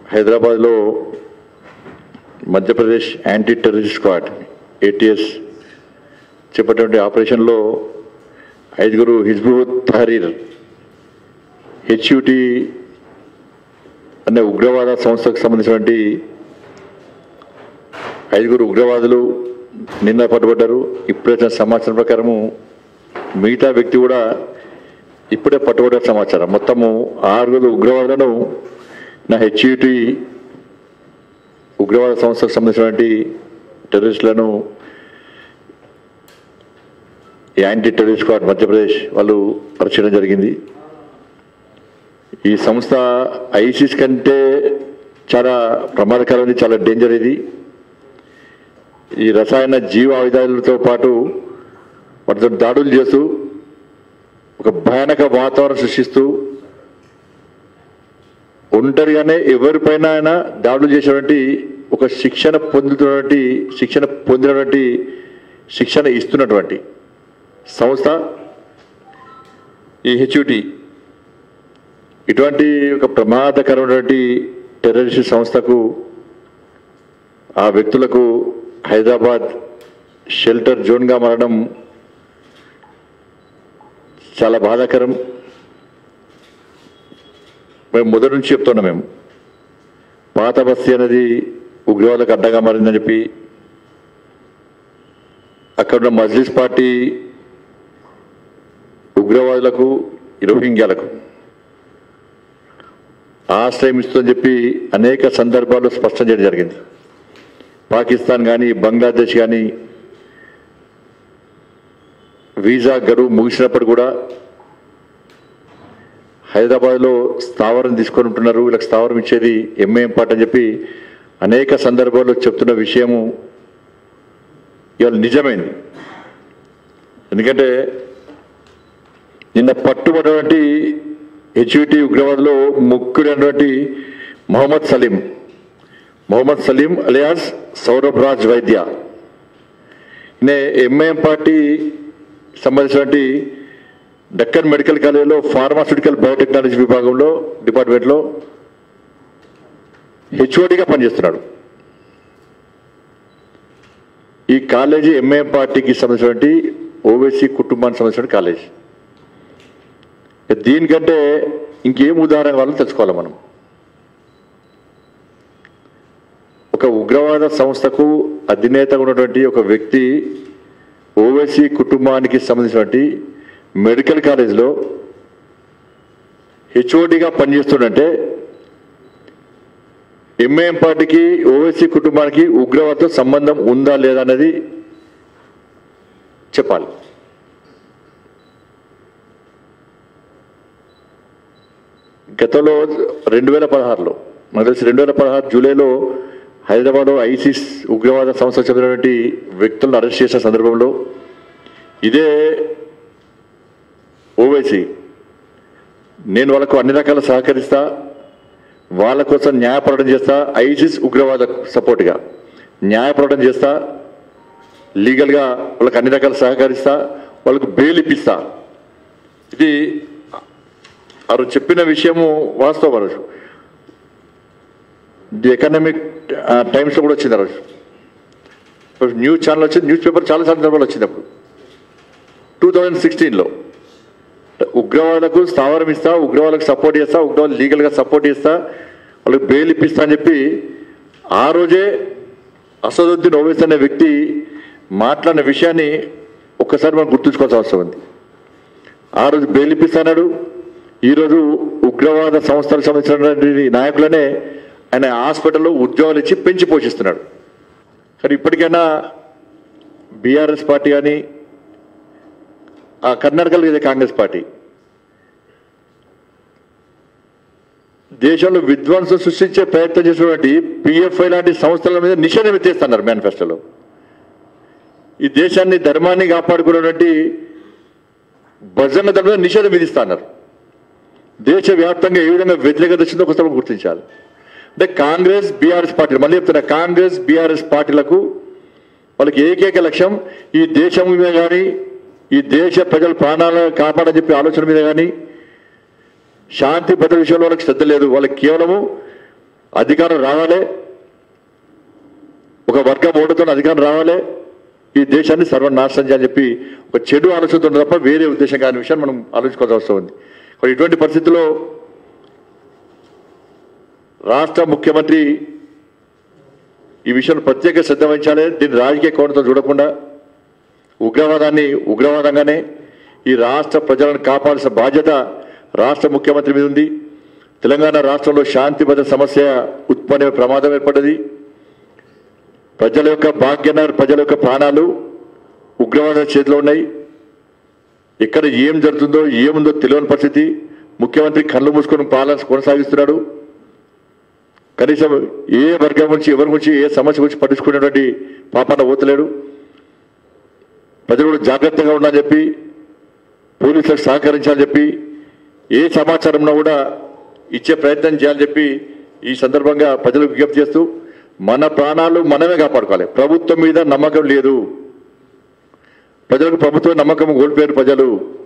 హైదరాబాద్లో Madhya Pradesh anti terrorist squad ATS చేపట్టినటువంటి ఆపరేషన్లో ఐదుగురు హిజ్బుల్ తహరీర్ హెచ్యుటి అనే ఉగ్రవాద సంస్థకు సంబంధించినటువంటి ఐదుగురు ఉగ్రవాదులు నిన్న పట్టుబడ్డారు ఇప్పుడే వచ్చిన సమాచారం ప్రకారము మిగతా వ్యక్తి కూడా ఇప్పుడే పట్టుబడ్డ సమాచారం మొత్తము ఆరుగురు ఉగ్రవాదులను నా హెచ్యుటి ఉగ్రవాద సంస్థకు సంబంధించినటువంటి టెర్రరిస్టులను యాంటీ టెర్రరిస్ట్ స్క్వాడ్ మధ్యప్రదేశ్ వాళ్ళు అరెస్ట్ చేయడం జరిగింది ఈ సంస్థ ఐసిస్ కంటే చాలా ప్రమాదకరమైనది చాలా డేంజర్ ఇది ఈ రసాయన జీవ ఆయుధాలతో పాటు వాటితో దాడులు చేస్తూ ఒక భయానక వాతావరణం సృష్టిస్తూ ఒంటరిగానే ఎవరిపైన అయినా దాడులు చేసేటువంటి ఒక శిక్షణ పొందుతున్నటువంటి శిక్షణ పొందినటువంటి శిక్షణ ఇస్తున్నటువంటి సంస్థ ఈ హెచ్యుటి ఇటువంటి ఒక ప్రమాదకరమైనటువంటి టెర్రరిస్ట్ సంస్థకు ఆ వ్యక్తులకు హైదరాబాద్ షెల్టర్ జోన్గా మారడం చాలా బాధాకరం మేము మొదటి నుంచి చెప్తున్నాం మేము పాత బస్తీ అనేది ఉగ్రవాదులకు అడ్డగా మారిందని చెప్పి అక్కడ ఉన్న మజ్లిస్ పార్టీ ఉగ్రవాదులకు రోహింగ్యాలకు ఆశ్రయం ఇస్తుందని చెప్పి అనేక సందర్భాల్లో స్పష్టం చేయడం జరిగింది పాకిస్తాన్ కానీ బంగ్లాదేశ్ కానీ వీసా గడువు ముగిసినప్పుడు కూడా హైదరాబాద్లో స్థావరం తీసుకొని ఉంటున్నారు వీళ్ళకి స్థావరం ఇచ్చేది ఎంఏఎం పార్ట్ అని చెప్పి అనేక సందర్భాల్లో చెప్తున్న విషయము ఇవాళ నిజమైంది ఎందుకంటే నిన్న పట్టుబడినటువంటి హెచ్యుటి ఉగ్రవాదులో ముక్కుడైనటువంటి మొహమ్మద్ సలీం మొహమ్మద్ సలీం అలియాస్ సౌరభ్ రాజ్ వైద్య నే ఎంఐఎం పార్టీ సంబంధించినటువంటి డక్కన్ మెడికల్ కాలేజీలో ఫార్మాస్యూటికల్ బయోటెక్నాలజీ విభాగంలో డిపార్ట్మెంట్లో హెచ్ఓడిగా పనిచేస్తున్నాడు ఈ కాలేజీ ఎంఐఎం పార్టీకి సంబంధించినటువంటి ఓవైసీ కుటుంబానికి సంబంధించిన కాలేజీ దీనికంటే ఇంకేం ఉదాహరణ వాళ్ళని తెచ్చుకోవాలి మనం ఒక ఉగ్రవాద సంస్థకు అధినేతగా ఉన్నటువంటి ఒక వ్యక్తి ఓవైసీ కుటుంబానికి సంబంధించినటువంటి మెడికల్ కాలేజ్లో హెచ్ఓడిగా పనిచేస్తుండంటే ఎంఏఎం పార్టీకి ఓవైసీ కుటుంబానికి ఉగ్రవాదతో సంబంధం ఉందా లేదా అనేది చెప్పాలి గతంలో రెండు వేల పదహారులో నాకు తెలిసి రెండు వేల పదహారు జూలైలో హైదరాబాద్లో ఐసిస్ ఉగ్రవాద సంస్థకు చెందినటువంటి వ్యక్తులను అరెస్ట్ చేసిన సందర్భంలో ఇదే ఓవైసీ నేను వాళ్ళకు అన్ని రకాల సహకరిస్తా వాళ్ళ కోసం న్యాయపోరాటం చేస్తా ఐసిస్ ఉగ్రవాద సపోర్ట్గా న్యాయపోరాటం చేస్తా లీగల్గా వాళ్ళకి అన్ని రకాల సహకరిస్తా వాళ్ళకు బెయిల్ ఇప్పిస్తా ఇది ఆ రోజు చెప్పిన విషయము వాస్తవం ఆ రోజు ది ఎకనామిక్ టైమ్స్లో కూడా వచ్చింది ఆ రోజు న్యూస్ ఛానల్ వచ్చింది న్యూస్ పేపర్ చాలా సందర్భాలు వచ్చింది అప్పుడు టూ థౌజండ్ సిక్స్టీన్లో ఉగ్రవాదులకు స్థావరం ఇస్తా ఉగ్రవాదులకు సపోర్ట్ చేస్తా ఉగ్రవాదులు లీగల్గా సపోర్ట్ చేస్తా వాళ్ళకి బెయిల్ ఇప్పిస్తా అని చెప్పి ఆ రోజే అసదుద్దీన్ ఓవైసీ అనే వ్యక్తి మాట్లాడిన విషయాన్ని ఒక్కసారి మనం గుర్తుంచుకోవాల్సిన అవసరం ఉంది ఆ రోజు బెయిల్ ఇప్పిస్తాడు ఈరోజు ఉగ్రవాద సంస్థలకు సంబంధించినటువంటి నాయకులనే ఆయన హాస్పిటల్లో ఉద్యోగాలు ఇచ్చి పెంచి పోషిస్తున్నాడు కానీ ఇప్పటికైనా బీఆర్ఎస్ పార్టీ కానీ ఆ కర్ణాటకలో ఇదే కాంగ్రెస్ పార్టీ దేశంలో విధ్వంసం సృష్టించే ప్రయత్నం చేసినటువంటి పిఎఫ్ఐ లాంటి సంస్థల మీద నిషేధం ఎత్తేస్తున్నారు మేనిఫెస్టోలో ఈ దేశాన్ని ధర్మాన్ని కాపాడుకున్నటువంటి భజన ధర్మ మీద నిషేధం విధిస్తున్నారు దేశవ్యాప్తంగా ఏ విధంగా వ్యతిరేకత వచ్చిందో ఒకసారి గుర్తించాలి అంటే కాంగ్రెస్ బీఆర్ఎస్ పార్టీలు మళ్ళీ చెప్తున్నా కాంగ్రెస్ బీఆర్ఎస్ పార్టీలకు వాళ్ళకి ఏకైక లక్ష్యం ఈ దేశం మీద కానీ ఈ దేశ ప్రజల ప్రాణాలను కాపాడని చెప్పి ఆలోచన మీద కానీ శాంతి భద్రత విషయంలో వాళ్ళకి శ్రద్ధ లేదు వాళ్ళకి కేవలము అధికారం రావాలి ఒక వర్గం ఓటుతో అధికారం రావాలి ఈ దేశాన్ని సర్వనాశనం చేయాలని చెప్పి ఒక చెడు ఆలోచనతో ఉంది తప్ప వేరే ఉద్దేశం కాని విషయాన్ని మనం ఆలోచించుకోవాల్సి అవసరం ఉంది మరి ఇటువంటి పరిస్థితుల్లో రాష్ట్ర ముఖ్యమంత్రి ఈ విషయంలో ప్రత్యేక శ్రద్ధ వహించాలి దీన్ని రాజకీయ కోణంతో చూడకుండా ఉగ్రవాదాన్ని ఉగ్రవాదంగానే ఈ రాష్ట్ర ప్రజలను కాపాడాల్సిన బాధ్యత రాష్ట్ర ముఖ్యమంత్రి మీద ఉంది తెలంగాణ రాష్ట్రంలో శాంతి భద్రత సమస్య ఉత్పన్న ప్రమాదం ఏర్పడ్డది ప్రజల యొక్క భాగ్యనగర్ ప్రజల యొక్క ప్రాణాలు ఉగ్రవాద చేతిలో ఉన్నాయి ఇక్కడ ఏం జరుగుతుందో ఏముందో తెలియని పరిస్థితి ముఖ్యమంత్రి కళ్ళు మూసుకొని పాలన కొనసాగిస్తున్నాడు కనీసం ఏ వర్గం గురించి ఎవరి గురించి ఏ సమస్య గురించి పట్టించుకునేటువంటి పాపాన పోతలేడు ప్రజలు కూడా జాగ్రత్తగా ఉండాలని చెప్పి పోలీసులకు సహకరించాలని చెప్పి ఏ సమాచారం ఉన్నా కూడా ఇచ్చే ప్రయత్నం చేయాలని చెప్పి ఈ సందర్భంగా ప్రజలకు విజ్ఞప్తి చేస్తూ మన ప్రాణాలు మనమే కాపాడుకోవాలి ప్రభుత్వం మీద నమ్మకం లేదు ప్రజలకు ప్రభుత్వం నమ్మకం కోల్పోయారు ప్రజలు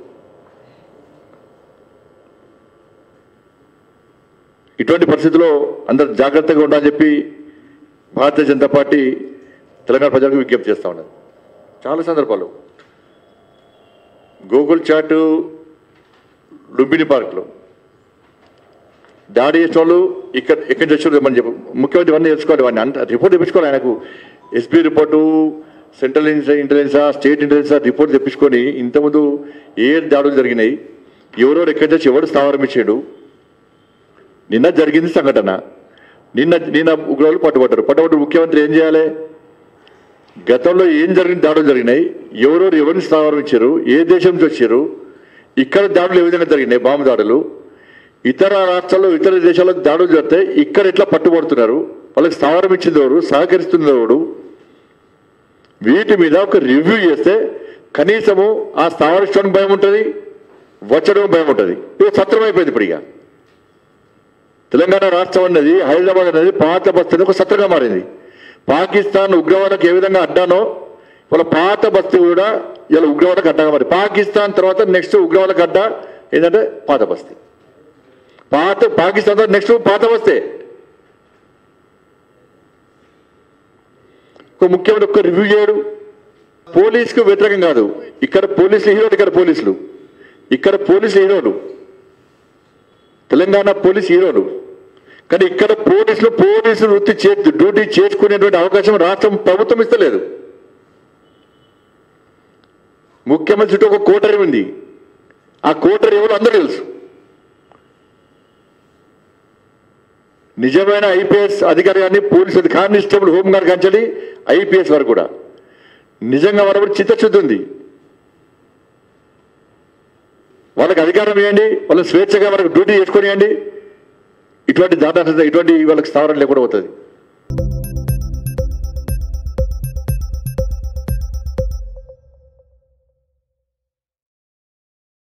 ఇటువంటి పరిస్థితుల్లో అందరు జాగ్రత్తగా ఉండాలని చెప్పి భారతీయ జనతా పార్టీ తెలంగాణ ప్రజలకు విజ్ఞప్తి చేస్తా ఉన్నది చాలా సందర్భాలు గూగుల్ చాటు లుంబిని పార్క్లో దాడి చేసిన వాళ్ళు ఇక్కడ ఎక్కడి నుంచి వచ్చారు మనం చెప్పు ముఖ్యమంత్రి ఇవన్నీ తెలుసుకోవాలి వాడిని అంత రిపోర్ట్ తెప్పించుకోవాలి ఆయనకు ఎస్పీ రిపోర్టు సెంట్రల్ ఇంటెలిజెన్సా స్టేట్ ఇంటెలిజెన్సా రిపోర్ట్ తెప్పించుకొని ఇంతకుముందు ఏ దాడులు జరిగినాయి ఎవరెవరు ఎక్కడి నుంచి ఎవరు స్థావరం ఇచ్చాడు నిన్న జరిగింది సంఘటన నిన్న నిన్న ఉగ్రవాళ్ళు పట్టుబడ్డారు పట్టుబడ్డ ముఖ్యమంత్రి ఏం చేయాలి గతంలో ఏం జరిగిన దాడులు జరిగినాయి ఎవరెవరు ఎవరిని స్థావరం ఇచ్చారు ఏ దేశం నుంచి వచ్చారు ఇక్కడ దాడులు ఏ విధంగా జరిగినాయి బాంబు దాడులు ఇతర రాష్ట్రాల్లో ఇతర దేశాల్లో దాడులు జరిగితే ఇక్కడ ఎట్లా పట్టుబడుతున్నారు వాళ్ళకి స్థావరం ఇచ్చింది ఎవరు సహకరిస్తుంది ఎవరు వీటి మీద ఒక రివ్యూ చేస్తే కనీసము ఆ స్థావరించడానికి భయం ఉంటుంది వచ్చడం భయం ఉంటుంది ఇది సత్రం అయిపోయింది ఇప్పుడు ఇక తెలంగాణ రాష్ట్రం అన్నది హైదరాబాద్ అనేది పాత బస్తీ ఒక సత్రంగా మారింది పాకిస్తాన్ ఉగ్రవాదకు ఏ విధంగా అడ్డానో వాళ్ళ పాత బస్తీ కూడా ఇలా ఉగ్రవాదకు అడ్డాగా మారి పాకిస్తాన్ తర్వాత నెక్స్ట్ ఉగ్రవాదకు అడ్డా ఏంటంటే పాత బస్తీ పాత పాకిస్తాన్ తర్వాత నెక్స్ట్ పాత బస్తే ఒక ముఖ్యమైన ఒక్క రివ్యూ చేయడు పోలీసుకు వ్యతిరేకం కాదు ఇక్కడ పోలీసులు హీరోలు ఇక్కడ పోలీసులు ఇక్కడ పోలీసులు హీరోలు తెలంగాణ పోలీస్ హీరోలు కానీ ఇక్కడ పోలీసులు పోలీసులు వృత్తి చే డ్యూటీ చేసుకునేటువంటి అవకాశం రాష్ట్రం ప్రభుత్వం ఇస్తలేదు ముఖ్యమంత్రి చుట్టూ ఒక కోటరీ ఉంది ఆ కోటరీ ఎవరు అందరూ తెలుసు నిజమైన ఐపీఎస్ అధికారి కానీ పోలీసు అధికారి, కానిస్టేబుల్ హోంగార్డ్ కంచలి ఐపీఎస్ వరకు కూడా నిజంగా వాళ్ళ చిత్తశుద్ధి ఉంది వాళ్ళకి అధికారం ఇవ్వండి వాళ్ళని స్వేచ్ఛగా వాళ్ళకి డ్యూటీ చేసుకొనియండి ఇటువంటి దాటా ఇటువంటి వాళ్ళకి స్థావరం లేకుండా పోతుంది